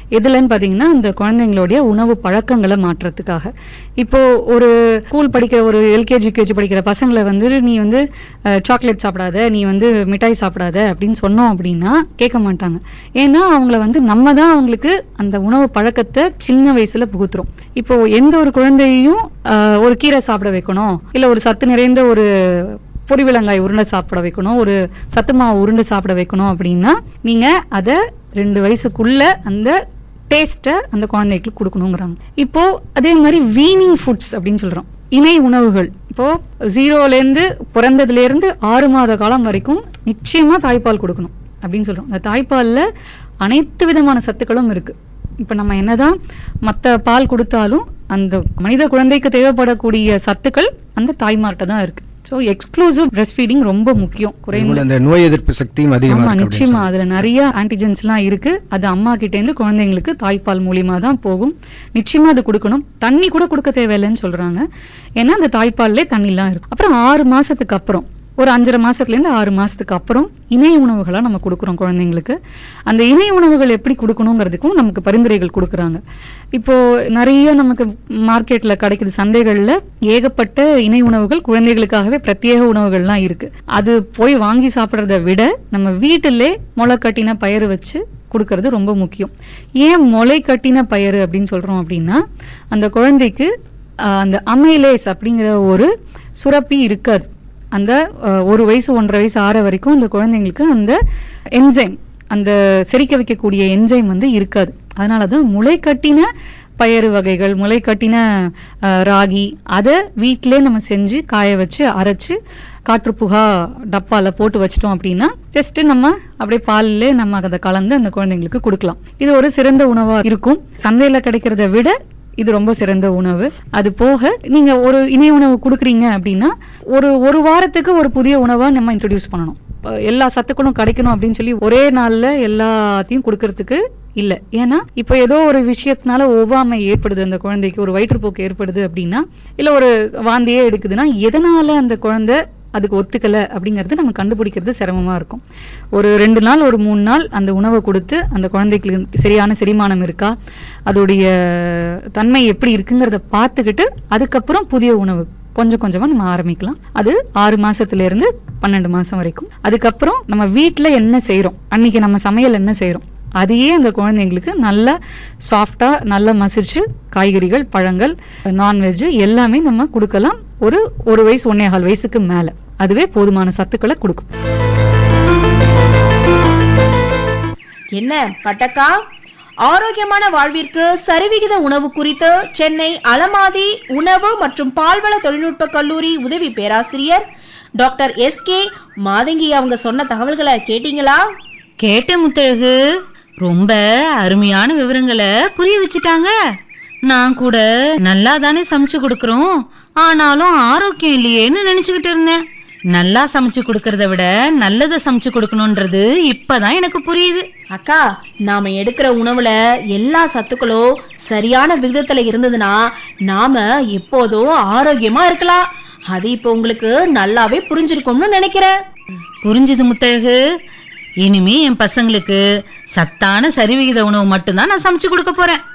எதுலன்னு பாத்தீங்கன்னா இந்த குழந்தைங்களுடைய உணவு பழக்கங்களை மாற்றுறதுக்காக இப்போ ஒரு ஸ்கூல் படிக்கிற ஒரு எல்கேஜி யூகேஜி படிக்கிற பசங்களை வந்து நீ வந்து சாக்லேட் சாப்பிடாத நீ வந்து மிட்டாய் சாப்பிடாத அப்படின்னு சொன்னோம் அப்படின்னா கேட்க மாட்டாங்க ஏன்னா அவங்கள வந்து நம்ம தான் அவங்களுக்கு அந்த உணவு பழக்கத்தை சின்ன வயசுல புகுத்துறோம் இப்போ எந்த ஒரு குழந்தையையும் அஹ், ஒரு கீரை சாப்பிட வைக்கணும் இல்ல ஒரு சத்து நிறைந்த ஒரு பொரிவிலங்காய் உருண்டை சாப்பிட வைக்கணும் ஒரு சத்து மாவு உருண்டை சாப்பிட வைக்கணும் அப்படின்னா நீங்க அதை ரெண்டு வயசுக்குள்ள அந்த டேஸ்ட்டை அந்த குழந்தைக்கு கொடுக்கணுங்கிறாங்க இப்போ அதே மாதிரி வீனிங் ஃபுட்ஸ் அப்படின்னு சொல்றோம் இணை உணவுகள் இப்போ ஜீரோலேருந்து பிறந்ததுலேருந்து ஆறு மாத காலம் வரைக்கும் நிச்சயமா தாய்ப்பால் கொடுக்கணும் அப்படின்னு சொல்றோம் அந்த தாய்ப்பால்ல அனைத்து விதமான சத்துக்களும் இருக்கு இப்போ நம்ம என்னதான் மற்ற பால் கொடுத்தாலும் அந்த மனித குழந்தைக்கு தேவைப்படக்கூடிய சத்துக்கள் அந்த தாய்மார்கிட்ட தான் இருக்கு ஸோ எக்ஸ்க்ளூசிவ் பிரஸ்ட் ஃபீடிங் ரொம்ப முக்கியம் குறைந்த கூட அந்த நோய் எதிர்ப்பு சக்தியும் அதிகமா ஆமா இருக்கு அப்படின்னு நிச்சயமா அதுல நிறைய ஆன்டிஜென்ஸ்லாம் இருக்கு அது அம்மா கிட்ட இருந்து குழந்தைங்களுக்கு தாய்ப்பால் மூலியமா தான் போகும் நிச்சயமா அது கொடுக்கணும் தண்ணி கூட கொடுக்க தேவையில்லைன்னு சொல்றாங்க ஏன்னா அந்த தாய்ப்பால்லே தண்ணிலாம் இருக்கு அப்புறம் ஆறு மாசத்துக்கு அப்புறம் ஒரு அஞ்சரை மாசத்துல இருந்து ஆறு மாசத்துக்கு அப்புறம் இணை உணவுகளா நம்ம கொடுக்குறோம் குழந்தைங்களுக்கு அந்த இணை உணவுகள் எப்படி கொடுக்கணுங்கிறதுக்கும் நமக்கு பரிந்துரைகள் கொடுக்குறாங்க இப்போ நிறைய நமக்கு மார்க்கெட்ல கிடைக்குது சந்தைகள்ல ஏகப்பட்ட இணை உணவுகள் குழந்தைகளுக்காகவே பிரத்யேக உணவுகள்லாம் இருக்கு அது போய் வாங்கி சாப்பிட்றத விட நம்ம வீட்டிலே முளை கட்டின பயிறு வச்சு கொடுக்கறது ரொம்ப முக்கியம் ஏன் முளை கட்டின பயிறு அப்படின்னு சொல்றோம் அப்படின்னா அந்த குழந்தைக்கு ஆஹ், அந்த அமைலேஸ் அப்படிங்கிற ஒரு சுரப்பி இருக்காது அந்த ஆஹ், ஒரு வயசு ஒன்றரை வயசு ஆற வரைக்கும் அந்த குழந்தைங்களுக்கு அந்த என்சைம் அந்த செரிக்க வைக்கக்கூடிய என்சைம் வந்து இருக்காது அதனால தான் முளை கட்டின பயறு வகைகள் முளை கட்டின ஆஹ், ராகி அதை வீட்டிலே நம்ம செஞ்சு காய வச்சு அரைச்சு காற்றுப்புகா டப்பால போட்டு வச்சிட்டோம் அப்படின்னா ஜஸ்ட் நம்ம அப்படியே பாலிலே நம்ம அதை கலந்து அந்த குழந்தைங்களுக்கு கொடுக்கலாம் இது ஒரு சிறந்த உணவா இருக்கும் சந்தையில கிடைக்கிறத விட இது ரொம்ப சிறந்த உணவு அது போக நீங்க ஒரு இணை உணவு கொடுக்குறீங்க அப்படின்னா ஒரு ஒரு வாரத்துக்கு ஒரு புதிய உணவா நம்ம இன்ட்ரடியூஸ் பண்ணணும் அஹ் எல்லா சத்துக்களும் கிடைக்கணும் அப்படின்னு சொல்லி ஒரே நாள்ல எல்லாத்தையும் கொடுக்கறதுக்கு இல்ல ஏன்னா இப்போ ஏதோ ஒரு விஷயத்தினால ஒவ்வாமை ஏற்படுது அந்த குழந்தைக்கு ஒரு வயிற்றுப்போக்கு ஏற்படுது அப்படின்னா இல்ல ஒரு வாந்தியே எடுக்குதுன்னா எதனால அந்த குழந்தை அதுக்கு ஒத்துக்கல அப்படிங்கறது நம்ம கண்டுபிடிக்கிறது சிரமமா இருக்கும் ஒரு ரெண்டு நாள் ஒரு மூணு நாள் அந்த உணவை கொடுத்து அந்த குழந்தைக்கு சரியான செரிமானம் இருக்கா அதோடைய தன்மை எப்படி இருக்குங்கிறத பார்த்துக்கிட்டு அதுக்கப்புறம் புதிய உணவு கொஞ்சம் கொஞ்சமா நம்ம ஆரம்பிக்கலாம் அது ஆறு மாசத்துல இருந்து பன்னெண்டு மாசம் வரைக்கும் அதுக்கப்புறம் நம்ம வீட்ல என்ன செய்றோம் அன்னைக்கு நம்ம சமையல் என்ன செய்றோம் அதையே அந்த குழந்தைங்களுக்கு நல்லா சாஃப்டா நல்லா மசிச்சு காய்கறிகள் பழங்கள் நான்வெஜ் எல்லாமே நம்ம கொடுக்கலாம் ஒரு ஒரு வயசு ஒன்னேகால் வயசுக்கு மேல அதுவே போதுமான சத்துக்களை கொடுக்கும் என்ன பட்டக்கா ஆரோக்கியமான வாழ்விற்கு சரிவிகித உணவு குறித்து சென்னை அலமாதி உணவு மற்றும் பால்வள தொழில்நுட்ப கல்லூரி உதவி பேராசிரியர் டாக்டர் எஸ் கே மாதங்கி அவங்க சொன்ன தகவல்களை கேட்டீங்களா கேட்ட முத்தழகு ரொம்ப அருமையான விவரங்களை புரிய வச்சுட்டாங்க நான் கூட நல்லா தானே சமைச்சு கொடுக்கறோம் ஆனாலும் ஆரோக்கியம் இல்லையேன்னு நினைச்சுக்கிட்டு இருந்தேன் நல்லா சமைச்சு கொடுக்கறத விட நல்லதை சமைச்சு கொடுக்கணும்ன்றது இப்பதான் எனக்கு புரியுது அக்கா நாம எடுக்கிற உணவுல எல்லா சத்துக்களும் சரியான விகிதத்துல இருந்ததுன்னா நாம எப்போதும் ஆரோக்கியமா இருக்கலாம் அது இப்போ உங்களுக்கு நல்லாவே புரிஞ்சிருக்கும்னு நினைக்கிறேன் புரிஞ்சுது முத்தழகு இனிமே என் பசங்களுக்கு சத்தான சரிவிகித உணவு மட்டும்தான் நான் சமைச்சு கொடுக்க போறேன்